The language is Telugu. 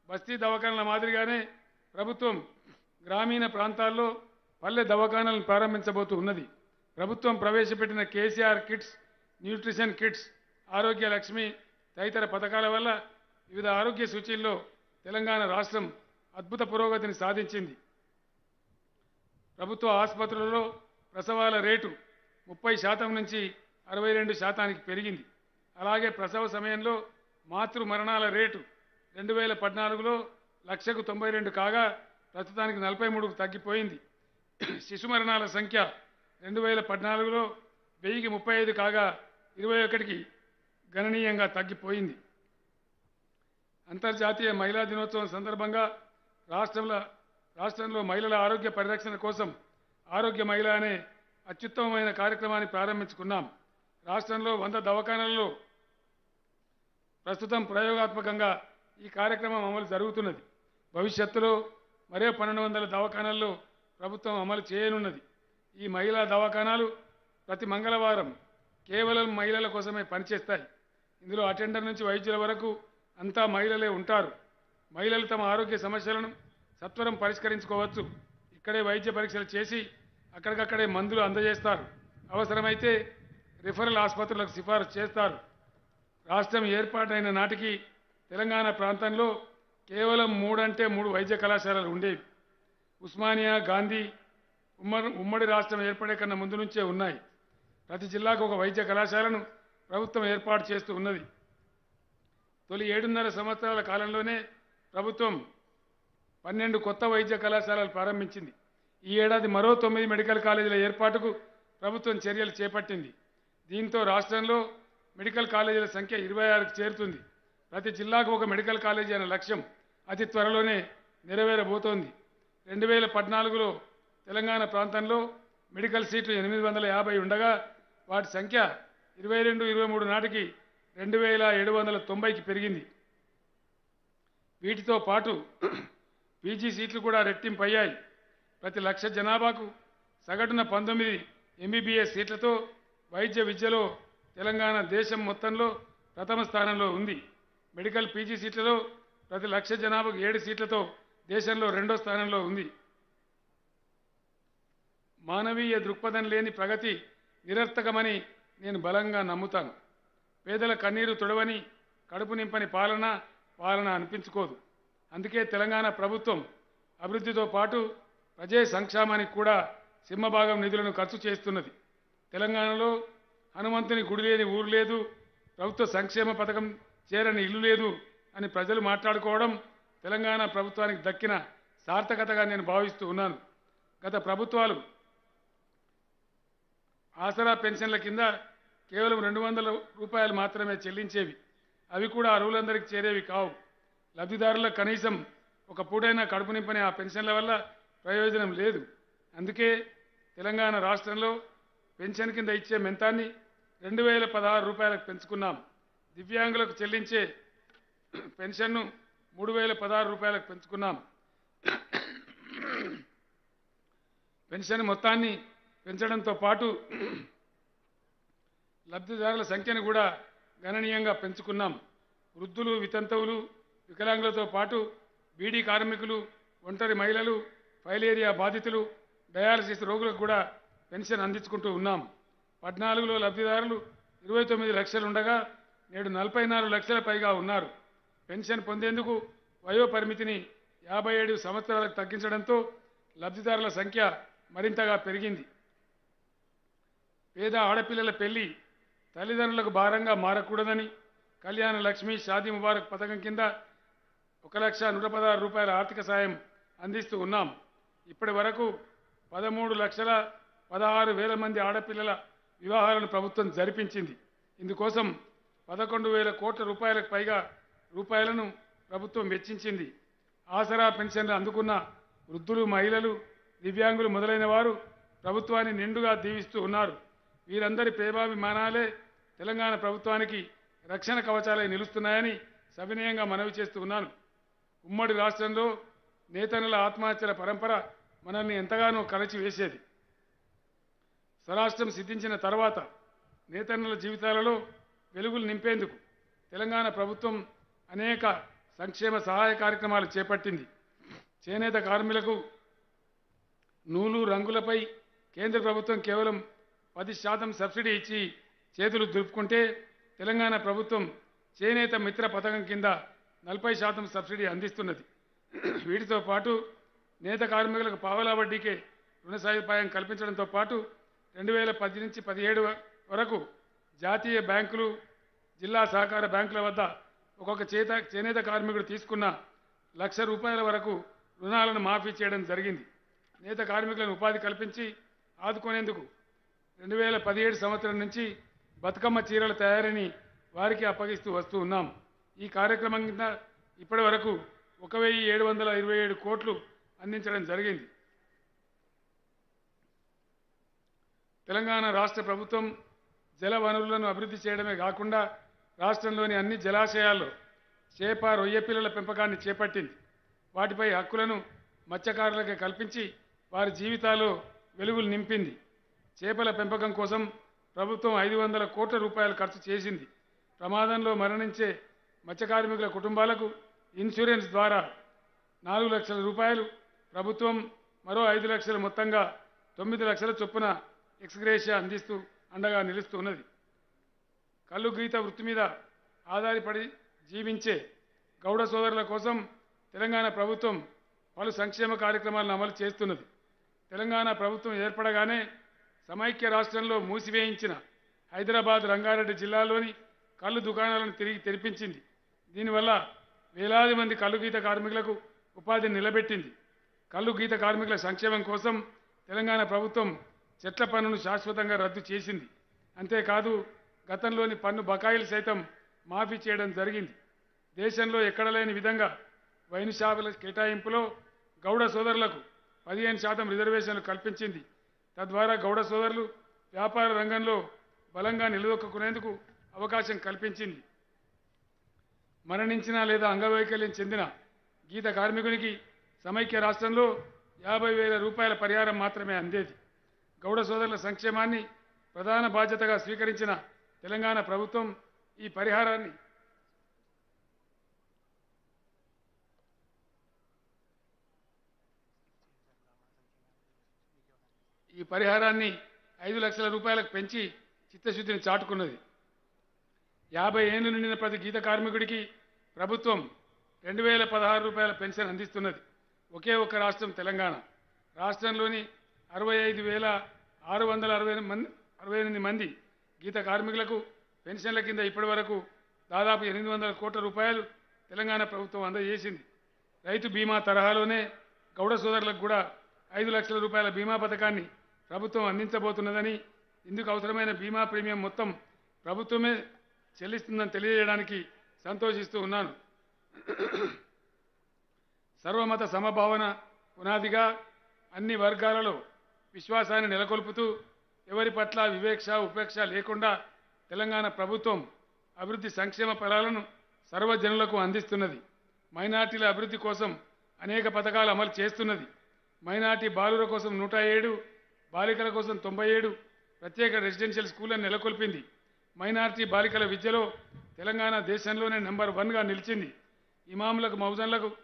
బస్తీ దవాఖానాల మాదిరిగానే ప్రభుత్వం గ్రామీణ ప్రాంతాల్లో పల్లె దవాఖానాలను ప్రారంభించబోతూ ఉన్నది ప్రభుత్వం ప్రవేశపెట్టిన కేసీఆర్ కిట్స్ న్యూట్రిషన్ కిట్స్ ఆరోగ్య లక్ష్మి తదితర పథకాల వల్ల వివిధ ఆరోగ్య సూచీల్లో తెలంగాణ రాష్ట్రం అద్భుత పురోగతిని సాధించింది ప్రభుత్వ ఆసుపత్రులలో ప్రసవాల రేటు ముప్పై శాతం నుంచి అరవై రెండు శాతానికి పెరిగింది అలాగే ప్రసవ సమయంలో మాతృ మరణాల రేటు రెండు వేల పద్నాలుగులో లక్షకు తొంభై రెండు కాగా ప్రస్తుతానికి నలభై మూడుకు తగ్గిపోయింది శిశు మరణాల సంఖ్య రెండు వేల పద్నాలుగులో వెయ్యికి ముప్పై ఐదు కాగా ఇరవై ఒకటికి గణనీయంగా తగ్గిపోయింది అంతర్జాతీయ మహిళా దినోత్సవం సందర్భంగా రాష్ట్రంలో రాష్ట్రంలో మహిళల ఆరోగ్య పరిరక్షణ కోసం ఆరోగ్య మహిళ అనే అత్యుత్తమమైన కార్యక్రమాన్ని ప్రారంభించుకున్నాం రాష్ట్రంలో వంద దవాఖానాలలో ప్రస్తుతం ప్రయోగాత్మకంగా ఈ కార్యక్రమం అమలు జరుగుతున్నది భవిష్యత్తులో మరో పన్నెండు వందల దవాఖానాల్లో ప్రభుత్వం అమలు చేయనున్నది ఈ మహిళా దవాఖానాలు ప్రతి మంగళవారం కేవలం మహిళల కోసమే పనిచేస్తాయి ఇందులో అటెండర్ నుంచి వైద్యుల వరకు అంతా మహిళలే ఉంటారు మహిళలు తమ ఆరోగ్య సమస్యలను సత్వరం పరిష్కరించుకోవచ్చు ఇక్కడే వైద్య పరీక్షలు చేసి అక్కడికక్కడే మందులు అందజేస్తారు అవసరమైతే రిఫరల్ ఆసుపత్రులకు సిఫారసు చేస్తారు రాష్ట్రం ఏర్పాటైన నాటికి తెలంగాణ ప్రాంతంలో కేవలం మూడంటే మూడు వైద్య కళాశాలలు ఉండేవి ఉస్మానియా గాంధీ ఉమ్మడి ఉమ్మడి రాష్ట్రం ఏర్పడే కన్నా ముందు నుంచే ఉన్నాయి ప్రతి జిల్లాకు ఒక వైద్య కళాశాలను ప్రభుత్వం ఏర్పాటు చేస్తూ ఉన్నది తొలి ఏడున్నర సంవత్సరాల కాలంలోనే ప్రభుత్వం పన్నెండు కొత్త వైద్య కళాశాలలు ప్రారంభించింది ఈ ఏడాది మరో తొమ్మిది మెడికల్ కాలేజీల ఏర్పాటుకు ప్రభుత్వం చర్యలు చేపట్టింది దీంతో రాష్ట్రంలో మెడికల్ కాలేజీల సంఖ్య ఇరవై ఆరుకు చేరుతుంది ప్రతి జిల్లాకు ఒక మెడికల్ కాలేజీ అనే లక్ష్యం అతి త్వరలోనే నెరవేరబోతోంది రెండు వేల పద్నాలుగులో తెలంగాణ ప్రాంతంలో మెడికల్ సీట్లు ఎనిమిది వందల యాభై ఉండగా వాటి సంఖ్య ఇరవై రెండు ఇరవై మూడు నాటికి రెండు వేల ఏడు వందల తొంభైకి పెరిగింది వీటితో పాటు పీజీ సీట్లు కూడా రెట్టింపు అయ్యాయి ప్రతి లక్ష జనాభాకు సగటున పంతొమ్మిది ఎంబీబీఎస్ సీట్లతో వైద్య విద్యలో తెలంగాణ దేశం మొత్తంలో ప్రథమ స్థానంలో ఉంది మెడికల్ పీజీ సీట్లలో ప్రతి లక్ష జనాభాకు ఏడు సీట్లతో దేశంలో రెండో స్థానంలో ఉంది మానవీయ దృక్పథం లేని ప్రగతి నిరర్థకమని నేను బలంగా నమ్ముతాను పేదల కన్నీరు తొడవని కడుపు నింపని పాలన పాలన అనిపించుకోదు అందుకే తెలంగాణ ప్రభుత్వం అభివృద్ధితో పాటు ప్రజే సంక్షేమానికి కూడా సింహభాగం నిధులను ఖర్చు చేస్తున్నది తెలంగాణలో హనుమంతుని గుడి లేని ఊరు లేదు ప్రభుత్వ సంక్షేమ పథకం చేరని ఇల్లు లేదు అని ప్రజలు మాట్లాడుకోవడం తెలంగాణ ప్రభుత్వానికి దక్కిన సార్థకతగా నేను భావిస్తూ ఉన్నాను గత ప్రభుత్వాలు ఆసరా పెన్షన్ల కింద కేవలం రెండు వందల రూపాయలు మాత్రమే చెల్లించేవి అవి కూడా అర్హులందరికీ చేరేవి కావు లబ్ధిదారులకు కనీసం ఒక పూటైనా కడుపు నింపని ఆ పెన్షన్ల వల్ల ప్రయోజనం లేదు అందుకే తెలంగాణ రాష్ట్రంలో పెన్షన్ కింద ఇచ్చే మెంతాన్ని రెండు వేల పదహారు రూపాయలకు పెంచుకున్నాం దివ్యాంగులకు చెల్లించే పెన్షన్ను మూడు వేల పదహారు రూపాయలకు పెంచుకున్నాం పెన్షన్ మొత్తాన్ని పెంచడంతో పాటు లబ్ధిదారుల సంఖ్యను కూడా గణనీయంగా పెంచుకున్నాం వృద్ధులు వితంతువులు వికలాంగులతో పాటు బీడీ కార్మికులు ఒంటరి మహిళలు ఫైలేరియా బాధితులు డయాలసిస్ రోగులకు కూడా పెన్షన్ అందించుకుంటూ ఉన్నాం పద్నాలుగులో లబ్ధిదారులు ఇరవై తొమ్మిది లక్షలు ఉండగా నేడు నలభై నాలుగు లక్షల పైగా ఉన్నారు పెన్షన్ పొందేందుకు వయో పరిమితిని యాభై ఏడు సంవత్సరాలకు తగ్గించడంతో లబ్ధిదారుల సంఖ్య మరింతగా పెరిగింది పేద ఆడపిల్లల పెళ్లి తల్లిదండ్రులకు భారంగా మారకూడదని కళ్యాణ లక్ష్మి షాదీ ముబారక్ పథకం కింద ఒక లక్ష నూట పదహారు రూపాయల ఆర్థిక సాయం అందిస్తూ ఉన్నాం ఇప్పటి వరకు పదమూడు లక్షల పదహారు వేల మంది ఆడపిల్లల వివాహాలను ప్రభుత్వం జరిపించింది ఇందుకోసం పదకొండు వేల కోట్ల రూపాయలకు పైగా రూపాయలను ప్రభుత్వం వెచ్చించింది ఆసరా పెన్షన్లు అందుకున్న వృద్ధులు మహిళలు దివ్యాంగులు మొదలైన వారు ప్రభుత్వాన్ని నిండుగా దీవిస్తూ ఉన్నారు వీరందరి ప్రేమాభిమానాలే తెలంగాణ ప్రభుత్వానికి రక్షణ కవచాలై నిలుస్తున్నాయని సవినయంగా మనవి చేస్తూ ఉన్నాను ఉమ్మడి రాష్ట్రంలో నేతనుల ఆత్మహత్యల పరంపర మనల్ని ఎంతగానో కలచి వేసేది స్వరాష్ట్రం సిద్ధించిన తర్వాత నేతన్నుల జీవితాలలో వెలుగులు నింపేందుకు తెలంగాణ ప్రభుత్వం అనేక సంక్షేమ సహాయ కార్యక్రమాలు చేపట్టింది చేనేత కార్మికులకు నూలు రంగులపై కేంద్ర ప్రభుత్వం కేవలం పది శాతం సబ్సిడీ ఇచ్చి చేతులు దులుపుకుంటే తెలంగాణ ప్రభుత్వం చేనేత మిత్ర పథకం కింద నలభై శాతం సబ్సిడీ అందిస్తున్నది వీటితో పాటు నేత కార్మికులకు పావలా వడ్డీకే రుణ సదుపాయం కల్పించడంతో పాటు రెండు వేల పది నుంచి పదిహేడు వరకు జాతీయ బ్యాంకులు జిల్లా సహకార బ్యాంకుల వద్ద ఒక్కొక్క చేత చేనేత కార్మికుడు తీసుకున్న లక్ష రూపాయల వరకు రుణాలను మాఫీ చేయడం జరిగింది నేత కార్మికులను ఉపాధి కల్పించి ఆదుకునేందుకు రెండు వేల పదిహేడు సంవత్సరం నుంచి బతుకమ్మ చీరల తయారీని వారికి అప్పగిస్తూ వస్తూ ఉన్నాం ఈ కార్యక్రమం కింద ఇప్పటి వరకు ఒక వెయ్యి ఏడు వందల ఇరవై ఏడు కోట్లు అందించడం జరిగింది తెలంగాణ రాష్ట్ర ప్రభుత్వం జల వనరులను అభివృద్ధి చేయడమే కాకుండా రాష్ట్రంలోని అన్ని జలాశయాల్లో చేప రొయ్య పిల్లల పెంపకాన్ని చేపట్టింది వాటిపై హక్కులను మత్స్యకారులకే కల్పించి వారి జీవితాల్లో వెలుగులు నింపింది చేపల పెంపకం కోసం ప్రభుత్వం ఐదు వందల కోట్ల రూపాయలు ఖర్చు చేసింది ప్రమాదంలో మరణించే మత్స్యకార్మికుల కుటుంబాలకు ఇన్సూరెన్స్ ద్వారా నాలుగు లక్షల రూపాయలు ప్రభుత్వం మరో ఐదు లక్షల మొత్తంగా తొమ్మిది లక్షల చొప్పున ఎక్స్గ్రేషియా అందిస్తూ అండగా నిలుస్తూ ఉన్నది కళ్ళు గీత వృత్తి మీద ఆధారపడి జీవించే గౌడ సోదరుల కోసం తెలంగాణ ప్రభుత్వం పలు సంక్షేమ కార్యక్రమాలను అమలు చేస్తున్నది తెలంగాణ ప్రభుత్వం ఏర్పడగానే సమైక్య రాష్ట్రంలో మూసివేయించిన హైదరాబాద్ రంగారెడ్డి జిల్లాలోని కళ్ళు దుకాణాలను తిరిగి తెరిపించింది దీనివల్ల వేలాది మంది కళ్ళు గీత కార్మికులకు ఉపాధిని నిలబెట్టింది కళ్ళు గీత కార్మికుల సంక్షేమం కోసం తెలంగాణ ప్రభుత్వం చెట్ల పన్నును శాశ్వతంగా రద్దు చేసింది అంతేకాదు గతంలోని పన్ను బకాయిలు సైతం మాఫీ చేయడం జరిగింది దేశంలో ఎక్కడ లేని విధంగా వైన్ షాపుల కేటాయింపులో గౌడ సోదరులకు పదిహేను శాతం రిజర్వేషన్లు కల్పించింది తద్వారా గౌడ సోదరులు వ్యాపార రంగంలో బలంగా నిలదొక్కునేందుకు అవకాశం కల్పించింది మరణించిన లేదా అంగవైకల్యం చెందిన గీత కార్మికునికి సమైక్య రాష్ట్రంలో యాభై వేల రూపాయల పరిహారం మాత్రమే అందేది గౌడ సోదరుల సంక్షేమాన్ని ప్రధాన బాధ్యతగా స్వీకరించిన తెలంగాణ ప్రభుత్వం ఈ పరిహారాన్ని ఈ పరిహారాన్ని ఐదు లక్షల రూపాయలకు పెంచి చిత్తశుద్ధిని చాటుకున్నది యాభై ఏళ్ళు నిండిన ప్రతి గీత కార్మికుడికి ప్రభుత్వం రెండు వేల పదహారు రూపాయల పెన్షన్ అందిస్తున్నది ఒకే ఒక్క రాష్ట్రం తెలంగాణ రాష్ట్రంలోని అరవై ఐదు వేల ఆరు వందల అరవై మంది అరవై ఎనిమిది మంది గీత కార్మికులకు పెన్షన్ల కింద ఇప్పటి వరకు దాదాపు ఎనిమిది వందల కోట్ల రూపాయలు తెలంగాణ ప్రభుత్వం అందజేసింది రైతు బీమా తరహాలోనే గౌడ సోదరులకు కూడా ఐదు లక్షల రూపాయల బీమా పథకాన్ని ప్రభుత్వం అందించబోతున్నదని ఇందుకు అవసరమైన బీమా ప్రీమియం మొత్తం ప్రభుత్వమే చెల్లిస్తుందని తెలియజేయడానికి సంతోషిస్తూ ఉన్నాను సర్వమత సమభావన పునాదిగా అన్ని వర్గాలలో విశ్వాసాన్ని నెలకొల్పుతూ ఎవరి పట్ల వివేక్ష ఉపేక్ష లేకుండా తెలంగాణ ప్రభుత్వం అభివృద్ధి సంక్షేమ ఫలాలను సర్వజనులకు అందిస్తున్నది మైనార్టీల అభివృద్ధి కోసం అనేక పథకాలు అమలు చేస్తున్నది మైనార్టీ బాలుర కోసం నూట ఏడు బాలికల కోసం తొంభై ఏడు ప్రత్యేక రెసిడెన్షియల్ స్కూళ్లను నెలకొల్పింది మైనార్టీ బాలికల విద్యలో తెలంగాణ దేశంలోనే నెంబర్ వన్గా నిలిచింది ఇమాములకు మౌజన్లకు